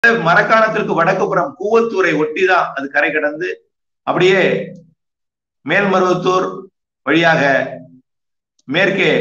மரக்காணத்திற்கு வடக்கு புறம் கூவத்தூரை ஒட்டிதான் அது கரை கடந்து அப்படியே மேல்மருவத்தூர் வழியாக மேற்கே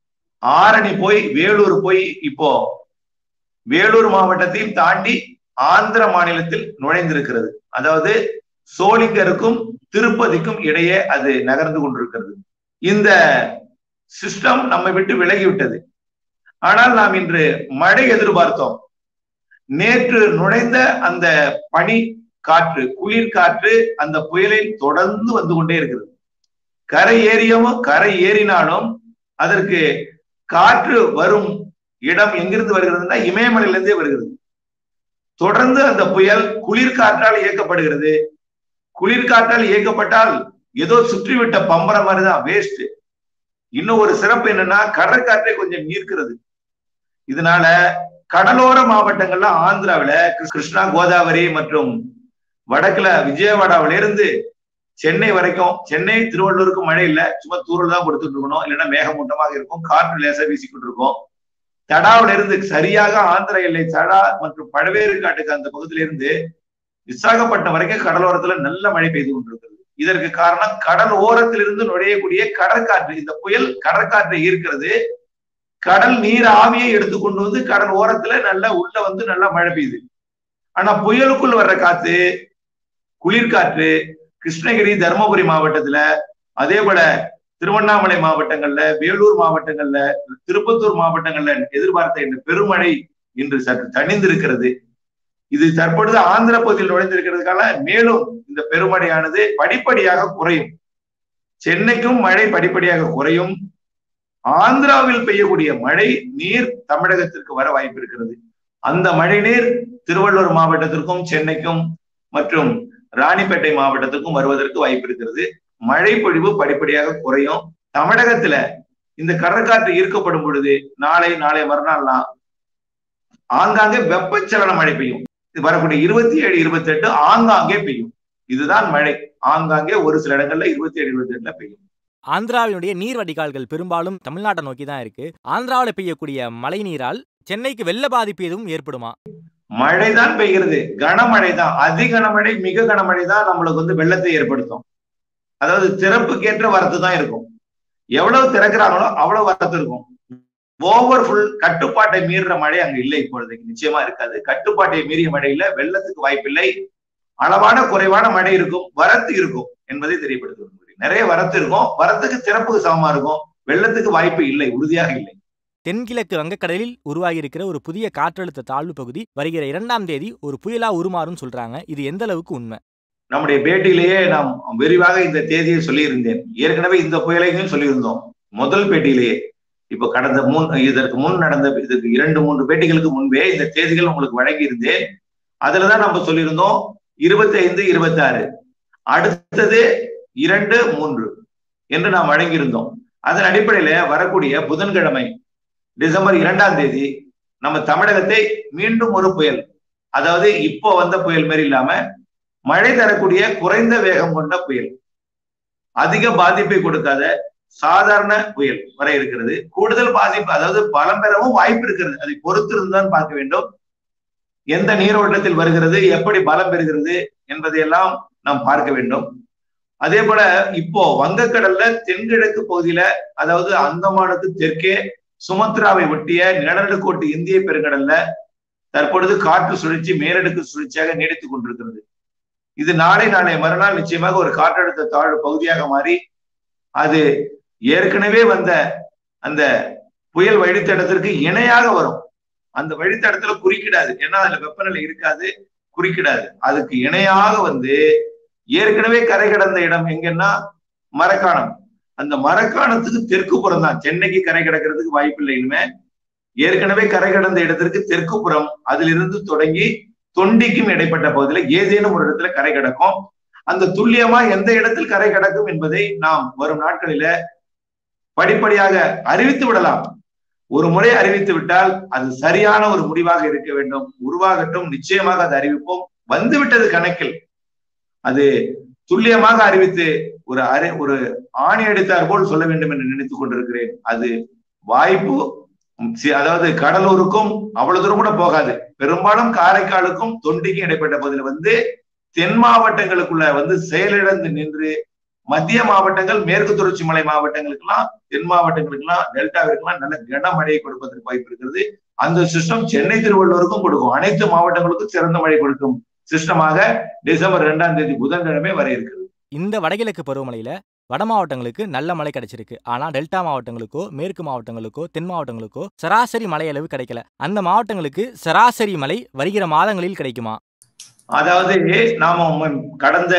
ஆரணி போய் வேலூர் போய் இப்போ வேலூர் மாவட்டத்தையும் தாண்டி ஆந்திர மாநிலத்தில் நுழைந்திருக்கிறது அதாவது சோளிங்கருக்கும் திருப்பதிக்கும் இடையே அது நகர்ந்து கொண்டிருக்கிறது இந்த சிஸ்டம் நம்மை விட்டு விலகிவிட்டது ஆனால் நாம் இன்று மழை எதிர்பார்த்தோம் நேற்று நுழைந்த அந்த பனி காற்று குளிர் காற்று அந்த புயலை தொடர்ந்து வந்து கொண்டே இருக்கிறது கரை ஏறியவும் கரை ஏறினாலும் அதற்கு காற்று வரும் இடம் எங்கிருந்து வருகிறதுனா இமயமலையிலிருந்தே வருகிறது தொடர்ந்து அந்த புயல் குளிர் காற்றால் இயக்கப்படுகிறது குளிர் காற்றால் இயக்கப்பட்டால் ஏதோ சுற்றிவிட்ட பம்பரம் மாதிரிதான் வேஸ்ட் இன்னும் ஒரு சிறப்பு என்னன்னா கடற்காற்றை கொஞ்சம் ஈர்க்கிறது இதனால கடலோர மாவட்டங்கள்ல ஆந்திராவில கிருஷ்ணா கோதாவரி மற்றும் வடக்குல விஜயவாடாவில இருந்து சென்னை வரைக்கும் சென்னை திருவள்ளூருக்கு மழை இல்ல சும்மா தூரல் தான் கொடுத்துட்டு இருக்கணும் இல்லைன்னா மேகமூட்டமாக இருக்கும் காற்று லேசா வீசிக்கிட்டு இருக்கும் தடாவில இருந்து சரியாக ஆந்திர எல்லை தடா மற்றும் பழவேறு காட்டுக்கு அந்த பகுதியில இருந்து விசாகப்பட்டினம் வரைக்கும் கடலோரத்துல நல்ல மழை பெய்து கொண்டிருக்கிறது இதற்கு காரணம் கடல் ஓரத்திலிருந்து நுழையக்கூடிய கடற்காற்று இந்த புயல் கடற்காற்றை ஈர்க்கிறது கடல் நீர் ஆவியை எடுத்துக்கொண்டு வந்து கடல் ஓரத்துல நல்லா உள்ள வந்து நல்லா மழை பெய்யுது ஆனா புயலுக்குள் வர்ற காத்து குளிர்காற்று கிருஷ்ணகிரி தருமபுரி மாவட்டத்துல அதே போல திருவண்ணாமலை மாவட்டங்கள்ல வேலூர் மாவட்டங்கள்ல திருப்பத்தூர் மாவட்டங்கள்ல எதிர்பார்த்த இந்த பெருமழை இன்று சற்று தணிந்திருக்கிறது இது தற்பொழுது ஆந்திர பகுதியில் நுழைந்திருக்கிறதுக்காக மேலும் இந்த பெருமழையானது படிப்படியாக குறையும் சென்னைக்கும் மழை படிப்படியாக குறையும் ஆந்திராவில் பெய்யக்கூடிய மழை நீர் தமிழகத்திற்கு வர வாய்ப்பு இருக்கிறது அந்த மழை நீர் திருவள்ளூர் மாவட்டத்திற்கும் சென்னைக்கும் மற்றும் ராணிப்பேட்டை மாவட்டத்துக்கும் வருவதற்கு வாய்ப்பு இருக்கிறது மழை பொழிவு படிப்படியாக குறையும் தமிழகத்துல இந்த கடற்காற்று ஈர்க்கப்படும் பொழுது நாளை நாளை மறுநாள்லாம் ஆங்காங்கே வெப்பச்சலன மழை பெய்யும் வரக்கூடிய இருபத்தி ஏழு இருபத்தி எட்டு ஆங்காங்கே பெய்யும் இதுதான் மழை ஆங்காங்கே ஒரு சில இடங்கள்ல இருபத்தி ஏழு இருபத்தி எட்டுல பெய்யும் ஆந்திராவினுடைய நீர் வடிகால்கள் பெரும்பாலும் தமிழ்நாட்டை நோக்கி தான் இருக்கு ஆந்திராவில் பெய்யக்கூடிய மழை நீரால் சென்னைக்கு வெள்ள பாதிப்பு எதுவும் ஏற்படுமா மழை தான் பெய்கிறது கனமழை தான் அதி கனமழை மிக கனமழை தான் நம்மளுக்கு வந்து வெள்ளத்தை ஏற்படுத்தும் அதாவது திறப்புக்கேற்ற வரத்து தான் இருக்கும் எவ்வளவு திறக்கிறாங்களோ அவ்வளவு வரத்து இருக்கும் ஓவர் ஃபுல் கட்டுப்பாட்டை மீறுற மழை அங்க இல்லை இப்பொழுதைக்கு நிச்சயமா இருக்காது கட்டுப்பாட்டை மீறிய மழையில வெள்ளத்துக்கு வாய்ப்பில்லை அளவான குறைவான மழை இருக்கும் வரத்து இருக்கும் என்பதை தெரியப்படுத்த விரும்புகிறேன் நிறைய வரத்து இருக்கும் வரத்துக்கு திறப்புக்கு சமமா இருக்கும் வெள்ளத்துக்கு வாய்ப்பு இல்லை உறுதியாக இல்லை தென்கிழக்கு வங்கக்கடலில் உருவாகி இருக்கிற ஒரு புதிய காற்றழுத்த தாழ்வு பகுதி வருகிற இரண்டாம் தேதி ஒரு புயலா உருமாறும் சொல்றாங்க இது எந்த அளவுக்கு உண்மை நம்முடைய பேட்டியிலேயே நாம் விரிவாக இந்த தேதியை சொல்லியிருந்தேன் ஏற்கனவே இந்த புயலையும் சொல்லியிருந்தோம் முதல் பேட்டியிலேயே இப்ப கடந்த முன் இதற்கு முன் நடந்த இதுக்கு இரண்டு மூன்று பேட்டிகளுக்கு முன்பே இந்த தேதிகள் உங்களுக்கு வழங்கி இருந்தேன் அதுலதான் நம்ம சொல்லியிருந்தோம் இருபத்தி ஐந்து இருபத்தி ஆறு அடுத்தது இரண்டு மூன்று என்று நாம் வழங்கியிருந்தோம் அதன் அடிப்படையில வரக்கூடிய புதன்கிழமை டிசம்பர் இரண்டாம் தேதி நம்ம தமிழகத்தை மீண்டும் ஒரு புயல் அதாவது இப்போ வந்த புயல் மாரி இல்லாம மழை தரக்கூடிய குறைந்த வேகம் கொண்ட புயல் அதிக பாதிப்பை கொடுக்காத சாதாரண புயல் வர இருக்கிறது கூடுதல் பாதிப்பு அதாவது பலம் பெறவும் வாய்ப்பு இருக்கிறது அதை பொறுத்து இருந்துதான் பார்க்க வேண்டும் எந்த நீரோட்டத்தில் வருகிறது எப்படி பலம் பெறுகிறது என்பதையெல்லாம் நாம் பார்க்க வேண்டும் அதே போல இப்போ வங்கக்கடல்ல தென்கிழக்கு பகுதியில அதாவது அந்தமானுக்கு தெற்கே சுமத்ராவை ஒட்டிய நிலநடுக்கோட்டு இந்திய பெருங்கடல்ல தற்பொழுது காற்று சுழற்சி மேலடுக்கு சுழற்சியாக நீடித்துக் கொண்டிருக்கிறது இது நாளை நாளை மறுநாள் நிச்சயமாக ஒரு காற்றழுத்த தாழ்வு பகுதியாக மாறி அது ஏற்கனவே வந்த அந்த புயல் வழித்தடத்திற்கு இணையாக வரும் அந்த வழித்தடத்துல குறுக்கிடாது ஏன்னா அதுல வெப்பநிலை இருக்காது குறுக்கிடாது அதுக்கு இணையாக வந்து ஏற்கனவே கரை கடந்த இடம் எங்கன்னா மரக்காணம் அந்த மரக்காணத்துக்கு தெற்கு புறம் தான் சென்னைக்கு கரை கிடக்கிறதுக்கு வாய்ப்பில்லை இனிமே ஏற்கனவே கரை கடந்த இடத்திற்கு தெற்கு புறம் அதிலிருந்து தொடங்கி தொண்டிக்கும் இடைப்பட்ட பகுதியில ஏதேனும் ஒரு இடத்துல கரை கிடக்கும் அந்த துல்லியமா எந்த இடத்தில் கரை கிடக்கும் என்பதை நாம் வரும் நாட்களில படிப்படியாக அறிவித்து விடலாம் ஒரு முறை அறிவித்து விட்டால் அது சரியான ஒரு முடிவாக இருக்க வேண்டும் உருவாகட்டும் நிச்சயமாக அதை அறிவிப்போம் வந்துவிட்டது கணக்கில் அது துல்லியமாக அறிவித்து ஒரு அறி ஒரு ஆணி அடித்தார் போல் சொல்ல வேண்டும் என்று நினைத்துக் கொண்டிருக்கிறேன் அது வாய்ப்பு அதாவது கடலூருக்கும் அவ்வளவு தூரம் கூட போகாது பெரும்பாலும் காரைக்காலுக்கும் தொண்டிக்கும் இடைப்பட்ட பகுதியில் வந்து தென் மாவட்டங்களுக்குள்ள வந்து செயலிழந்து நின்று மத்திய மாவட்டங்கள் மேற்கு தொடர்ச்சி மலை மாவட்டங்களுக்கெல்லாம் தென் மாவட்டங்களுக்கெல்லாம் டெல்டாவிற்கெல்லாம் நல்ல கனமழையை கொடுப்பதற்கு வாய்ப்பு இருக்கிறது அந்த சிஸ்டம் சென்னை திருவள்ளூருக்கும் கொடுக்கும் அனைத்து மாவட்டங்களுக்கும் சிறந்த மழை கொடுக்கும் சிஸ்டமாக டிசம்பர் இரண்டாம் தேதி புதன்கிழமை வர இருக்கிறது இந்த வடகிழக்கு பருவமழையில வட மாவட்டங்களுக்கு நல்ல மழை கிடைச்சிருக்கு ஆனா டெல்டா மாவட்டங்களுக்கோ மேற்கு மாவட்டங்களுக்கோ தென் மாவட்டங்களுக்கோ சராசரி மழை அளவு கிடைக்கல அந்த மாவட்டங்களுக்கு சராசரி மழை வருகிற மாதங்களில் கிடைக்குமா அதாவது நாம கடந்த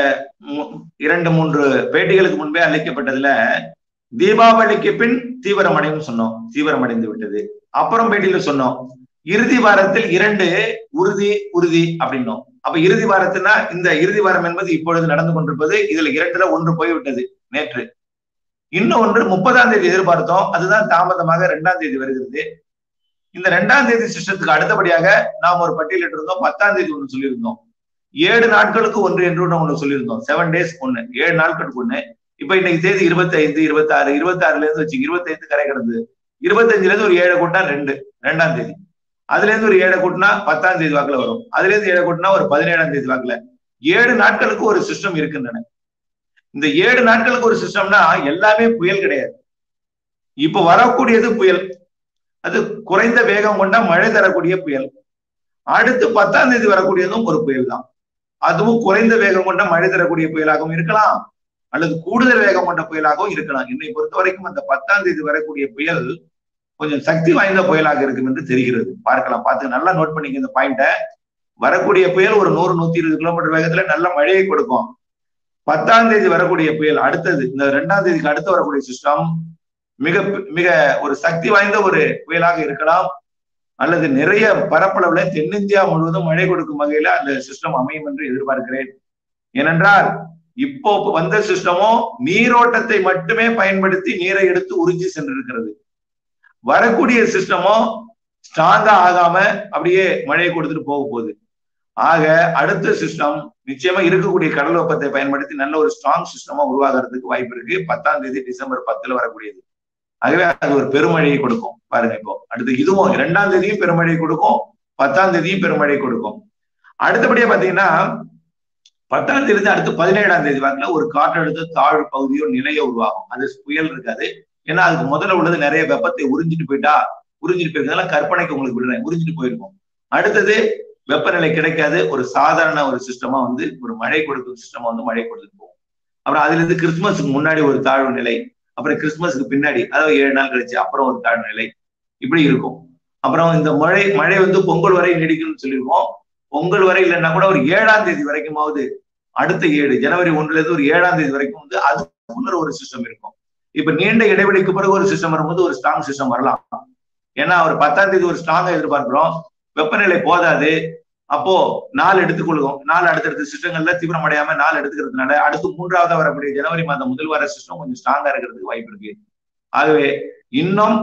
இரண்டு மூன்று பேட்டிகளுக்கு முன்பே அழைக்கப்பட்டதுல தீபாவளிக்கு பின் தீவிரமடையும் சொன்னோம் தீவிரமடைந்து விட்டது அப்புறம் பேட்டியில சொன்னோம் இறுதி வாரத்தில் இரண்டு உறுதி உறுதி அப்படின்னோம் அப்ப இறுதி வாரத்தினா இந்த இறுதி வாரம் என்பது இப்பொழுது நடந்து கொண்டிருப்பது இதுல இரண்டுல ஒன்று போய்விட்டது நேற்று இன்னும் ஒன்று முப்பதாம் தேதி எதிர்பார்த்தோம் அதுதான் தாமதமாக இரண்டாம் தேதி வருகிறது இந்த ரெண்டாம் தேதி சிஸ்டத்துக்கு அடுத்தபடியாக நாம் ஒரு பட்டியலிட்டு இருந்தோம் பத்தாம் தேதி ஒன்று சொல்லியிருந்தோம் ஏழு நாட்களுக்கு ஒன்று என்று ஒன்று சொல்லியிருந்தோம் செவன் டேஸ் ஒண்ணு ஏழு நாட்களுக்கு ஒண்ணு இப்ப இன்னைக்கு தேதி இருபத்தி ஐந்து இருபத்தி ஆறு இருபத்தி ஆறுல இருந்து வச்சு இருபத்தி ஐந்து கரை கிடந்தது இருபத்தஞ்சுல இருந்து ஒரு ஏழை கூட்டினா ரெண்டு ரெண்டாம் தேதி அதுல இருந்து ஒரு ஏழை கூட்டினா பத்தாம் தேதி வாக்குல வரும் அதுல இருந்து ஏழை கூட்டினா ஒரு பதினேழாம் தேதி வாக்குல ஏழு நாட்களுக்கு ஒரு சிஸ்டம் இருக்கின்றன இந்த ஏழு நாட்களுக்கு ஒரு சிஸ்டம்னா எல்லாமே புயல் கிடையாது இப்ப வரக்கூடியது புயல் அது குறைந்த வேகம் கொண்ட மழை தரக்கூடிய புயல் அடுத்து பத்தாம் தேதி வரக்கூடியதும் ஒரு புயல் தான் அதுவும் குறைந்த வேகம் கொண்ட மழை தரக்கூடிய புயலாகவும் இருக்கலாம் அல்லது கூடுதல் வேகம் கொண்ட புயலாகவும் இருக்கலாம் என்னை பொறுத்த வரைக்கும் அந்த பத்தாம் தேதி வரக்கூடிய புயல் கொஞ்சம் சக்தி வாய்ந்த புயலாக இருக்கும் என்று தெரிகிறது பார்க்கலாம் பார்த்து நல்லா நோட் பண்ணிக்க இந்த பாயிண்ட வரக்கூடிய புயல் ஒரு நூறு நூத்தி இருபது கிலோமீட்டர் வேகத்துல நல்ல மழையை கொடுக்கும் பத்தாம் தேதி வரக்கூடிய புயல் அடுத்தது இந்த ரெண்டாம் தேதிக்கு அடுத்து வரக்கூடிய சிஸ்டம் மிக மிக ஒரு சக்தி வாய்ந்த ஒரு புயலாக இருக்கலாம் அல்லது நிறைய பரப்பளவுல தென்னிந்தியா முழுவதும் மழை கொடுக்கும் வகையில அந்த சிஸ்டம் அமையும் என்று எதிர்பார்க்கிறேன் ஏனென்றால் இப்போ வந்த சிஸ்டமோ நீரோட்டத்தை மட்டுமே பயன்படுத்தி நீரை எடுத்து உறிஞ்சி சென்றிருக்கிறது வரக்கூடிய சிஸ்டமோ ஸ்ட்ராங்கா ஆகாம அப்படியே மழையை கொடுத்துட்டு போக போகுது ஆக அடுத்த சிஸ்டம் நிச்சயமா இருக்கக்கூடிய கடல் வெப்பத்தை பயன்படுத்தி நல்ல ஒரு ஸ்ட்ராங் சிஸ்டமா உருவாகிறதுக்கு வாய்ப்பு இருக்கு பத்தாம் தேதி டிசம்பர் பத்துல வரக்கூடியது ஆகவே அது ஒரு பெருமழையை கொடுக்கும் பாருங்க இப்போ அடுத்து இதுவும் இரண்டாம் தேதியும் பெருமழை கொடுக்கும் பத்தாம் தேதியும் பெருமழை கொடுக்கும் அடுத்தபடியா பாத்தீங்கன்னா பத்தாம் தேதி அடுத்து பதினேழாம் தேதி வாக்குல ஒரு காற்றழுத்த தாழ்வு பகுதியோ நிலையோ உருவாகும் அது புயல் இருக்காது ஏன்னா அதுக்கு முதல்ல உள்ளது நிறைய வெப்பத்தை உறிஞ்சிட்டு போயிட்டா உறிஞ்சிட்டு போயிருக்கனால கற்பனைக்கு உங்களுக்கு விடுறேன் உறிஞ்சிட்டு போயிருக்கும் அடுத்தது வெப்பநிலை கிடைக்காது ஒரு சாதாரண ஒரு சிஸ்டமா வந்து ஒரு மழை கொடுக்கும் சிஸ்டமா வந்து மழை கொடுத்துட்டு போகும் அப்புறம் அதுல இருந்து கிறிஸ்துமஸுக்கு முன்னாடி ஒரு தாழ்வு நிலை அப்புறம் கிறிஸ்துமஸுக்கு பின்னாடி அதாவது ஏழு நாள் கழிச்சு அப்புறம் ஒரு தாழ்வு நிலை இப்படி இருக்கும் அப்புறம் இந்த மழை மழை வந்து பொங்கல் வரை நீடிக்கும்னு சொல்லியிருக்கோம் பொங்கல் வரை இல்லைன்னா கூட ஒரு ஏழாம் தேதி வரைக்குமாவது அடுத்த ஏழு ஜனவரி ஒன்றுல இருந்து ஒரு ஏழாம் தேதி வரைக்கும் வந்து அது முன்னர் ஒரு சிஸ்டம் இருக்கும் இப்ப நீண்ட இடைவெளிக்கு பிறகு ஒரு சிஸ்டம் வரும்போது ஒரு ஸ்ட்ராங் சிஸ்டம் வரலாம் ஏன்னா ஒரு பத்தாம் தேதி ஒரு ஸ்ட்ராங்கா எதிர்பார்க்கிறோம் வெப்பநிலை போதாது அப்போ நாலு எடுத்துக்கொள்ளும் நாலு அடுத்தடுத்த சிஸ்டங்கள்ல தீவிரம் அடையாம நாலு எடுத்துக்கிறதுனால அடுத்து மூன்றாவதா வரக்கூடிய ஜனவரி மாதம் முதல் வார சிஸ்டம் கொஞ்சம் ஸ்ட்ராங்கா இருக்கிறதுக்கு வாய்ப்பு இருக்கு ஆகவே இன்னும்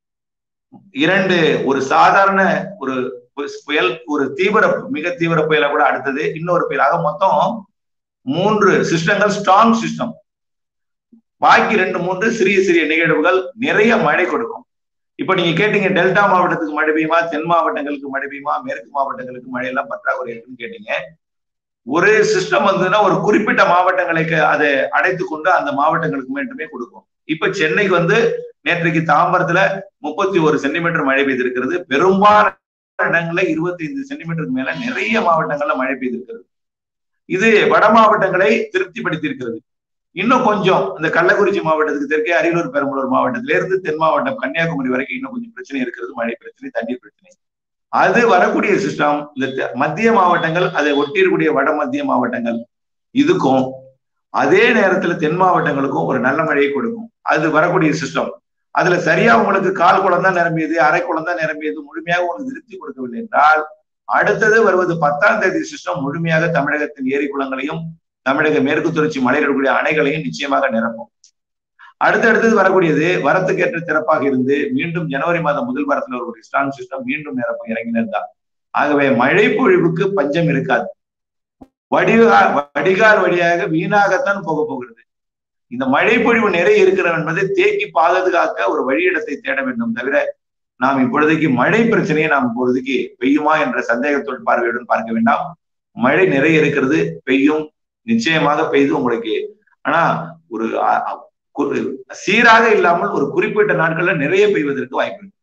இரண்டு ஒரு சாதாரண ஒரு புயல் ஒரு தீவிர மிக தீவிர புயலா கூட அடுத்தது இன்னொரு புயலாக மொத்தம் மூன்று சிஸ்டங்கள் ஸ்ட்ராங் சிஸ்டம் பாக்கி ரெண்டு மூன்று சிறிய சிறிய நிகழ்வுகள் நிறைய மழை கொடுக்கும் இப்ப நீங்க கேட்டீங்க டெல்டா மாவட்டத்துக்கு மழை பெய்யுமா தென் மாவட்டங்களுக்கு மழை பெய்யுமா மேற்கு மாவட்டங்களுக்கு மழை எல்லாம் பற்றாக்குறை இருக்குன்னு கேட்டீங்க ஒரு சிஸ்டம் வந்ததுன்னா ஒரு குறிப்பிட்ட மாவட்டங்களுக்கு அதை அடைத்து கொண்டு அந்த மாவட்டங்களுக்கு மட்டுமே கொடுக்கும் இப்ப சென்னைக்கு வந்து நேற்றைக்கு தாம்பரத்துல முப்பத்தி ஒரு சென்டிமீட்டர் மழை பெய்திருக்கிறது பெரும்பாலான இடங்கள்ல இருபத்தி ஐந்து சென்டிமீட்டருக்கு மேல நிறைய மாவட்டங்கள்ல மழை பெய்திருக்கிறது இது வட மாவட்டங்களை திருப்திப்படுத்தி இருக்கிறது இன்னும் கொஞ்சம் இந்த கள்ளக்குறிச்சி மாவட்டத்துக்கு தெற்கே அரியலூர் பெரம்பலூர் மாவட்டத்தில இருந்து தென் மாவட்டம் கன்னியாகுமரி வரைக்கும் இன்னும் கொஞ்சம் பிரச்சனை இருக்கிறது மழை பிரச்சனை தண்ணீர் பிரச்சனை அது வரக்கூடிய சிஸ்டம் இந்த மத்திய மாவட்டங்கள் அதை ஒட்டியிருக்கூடிய வட மத்திய மாவட்டங்கள் இதுக்கும் அதே நேரத்துல தென் மாவட்டங்களுக்கும் ஒரு நல்ல மழையை கொடுக்கும் அது வரக்கூடிய சிஸ்டம் அதுல சரியா உங்களுக்கு கால் குளம் தான் நிரம்பியது அரை குளம் தான் நிரம்பியது முழுமையாக உங்களுக்கு திருப்தி கொடுக்கவில்லை என்றால் அடுத்தது வருவது பத்தாம் தேதி சிஸ்டம் முழுமையாக தமிழகத்தின் ஏரி குளங்களையும் தமிழக மேற்கு தொடர்ச்சி மலையிடக்கூடிய அணைகளையும் நிச்சயமாக நிரப்பும் அடுத்தடுத்தது வரக்கூடியது வரத்துக்கேற்ற திறப்பாக இருந்து மீண்டும் ஜனவரி மாதம் முதல் வாரத்தில் ஒரு ஸ்ட்ராங் சிஸ்டம் மீண்டும் நிரப்பும் இறங்கினதுதான் ஆகவே மழை பொழிவுக்கு பஞ்சம் இருக்காது வடிகால் வடிகால் வழியாக வீணாகத்தான் போக போகிறது இந்த மழை பொழிவு நிறைய இருக்கிறது என்பதை தேக்கி பாதுகாக்க ஒரு வழியிடத்தை தேட வேண்டும் தவிர நாம் இப்பொழுதைக்கு மழை பிரச்சனையை நாம் இப்பொழுதைக்கு பெய்யுமா என்ற சந்தேகத்தோடு பார்வையுடன் பார்க்க வேண்டாம் மழை நிறைய இருக்கிறது பெய்யும் நிச்சயமாக பெய்து உங்களுக்கு ஆனா ஒரு சீராக இல்லாமல் ஒரு குறிப்பிட்ட நாட்கள்ல நிறைய பெய்வதற்கு வாய்ப்பு இருக்கு